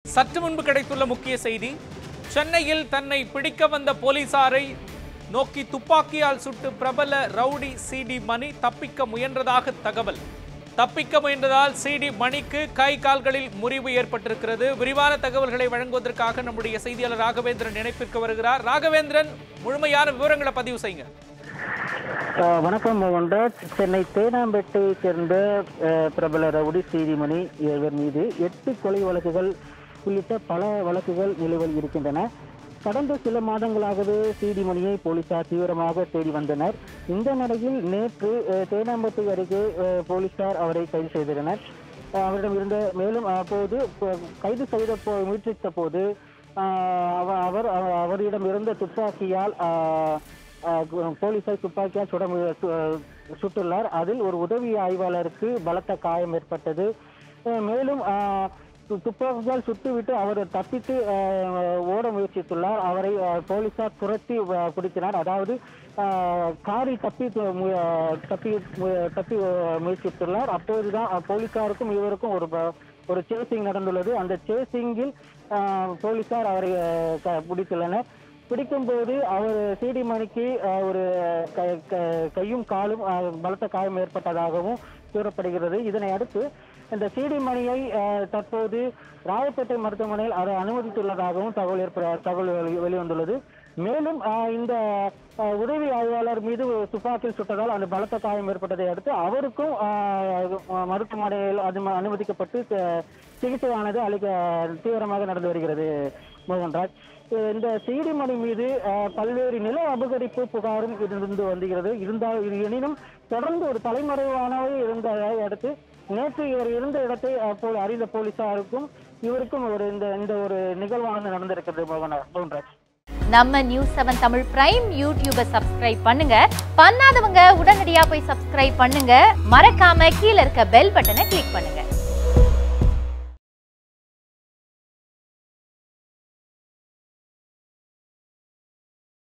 சற்று முன்பு கிடைத்துள்ள முக்கிய செய்தி சென்னையில் தன்னை பிடிக்க வந்த போலீசாரை நோக்கி துப்பாக்கியால் சுட்டு பிரபல ரவுடி சிடி மணி தப்பிக்க முயன்றதாக தகவல் தப்பிக்க முயன்றதால் சிடி மணிக்கு கை கால்களில் முறிவு ஏற்பட்டிருக்கிறது விரிவான தகவல்களை வழங்குவதற்காக நம்முடைய செய்தியாளர் ராகவேந்திரன் இணைப்பிற்கு வருகிறார் ராகவேந்திரன் முழுமையான விவரங்களை பதிவு செய்யுங்க அஹ் வணக்கம் மோகன்ராஜ் சென்னை தேனாம்பேட்டையைச் சேர்ந்த அஹ், பிரபல ரவுடி சீதிமணி இவர் மீது எட்டு கொலை வழக்குகள் உள்ளிட்ட பல வழக்குகள் நிலுவையில் இருக்கின்றன கடந்த சில மாதங்களாகவே சீதிமணியை போலீசார் தீவிரமாக தேடி வந்தனர் இந்த நிலையில் நேற்று அஹ், தேனாம்பேட்டை அருகே அஹ், போலீசார் அவரை கைது செய்திருந்தனர் அஹ், அவரிடம் இருந்த மேலும் அப்போது ப- கைது செய்த போ- முயற்சித்த போது அஹ், அவ- அவர் அவ- அவரிடம் இருந்த துப்பாக்கியால் அஹ், அஹ் கு- போலீசார் துப்பாக்கியால் சுட மு- சு- சுட்டுள்ளார் அதில் ஒரு உதவி ஆய்வாளருக்கு பலத்த காயம் ஏற்பட்டது அஹ் மேலும் அஹ், து- துப்பாக்கியால் சுட்டுவிட்டு அவர் தப்பித்து அஹ், ஓட முயற்சித்துள்ளார் அவரை அஹ், போலீசார் துரத்தி அஹ், பிடித்தனர் அதாவது அஹ், காரில் தப்பி து- மு- அஹ், தப்பி மு- தப்பி அஹ், முயற்சித்துள்ளார் அப்போதுதான் அஹ், போலீசாருக்கும் இவருக்கும் ஒரு ப- ஒரு சேசிங் நடந்துள்ளது அந்த சேசிங்கில் போலீசார் அவரை அஹ், க- பிடித்துள்ளனர் பிடிக்கும்போது அவர் சிடி மணிக்கு அஹ், ஒரு க- க- கையும் காலும் அஹ், பலத்த காயம் ஏற்பட்டதாகவும் கூறப்படுகிறது இதனை அடுத்து இந்த சிடி மணியை அஹ், தற்போது ராயப்பேட்டை மருத்துவமனையில் அதை அனுமதித்துள்ளதாகவும் தகவல் ஏற்ப தகவல் வெளி- வெளிவந்துள்ளது மேலும் அஹ், இந்த அஹ், உதவி ஆய்வாளர் மீது துப்பாக்கியில் சுட்டதால் அந்த பலத்த காயம் ஏற்பட்டதை அடுத்து அவருக்கும் அஹ், மருத்துவமனையில் அது அனுமதிக்கப்பட்டு அஹ், சிகிச்சையானது அளிக்க தீவிரமாக நடந்து வருகிறது மோகன்ராஜ் இந்த சீடிமணி மீது அஹ், பல்வேறு நில அபகரிப்பு புகாரும் இருந்து வந்துகிறது இருந்தால் இது எனினும் தொடர்ந்து ஒரு தலைமறைவானவை இருந்ததை அடுத்து நேற்று இவர் இருந்த இடத்தை அப்போது அறிந்த போலீசாருக்கும் இவருக்கும் ஒரு இந்த இந்த ஒரு நிகழ்வானது நடந்திருக்கிறது மோகனா மோகன்ராஜ் நம்ம நியூஸ் செவன் தமிழ் பிரைம் யூடியூபை சப்ஸ்கிரைப் பண்ணுங்க பண்ணாதவங்க உடனடியா போய் சப்ஸ்கிரைப் பண்ணுங்க மறக்காம கீழ இருக்க பெல் பட்டனை கிளிக் பண்ணுங்க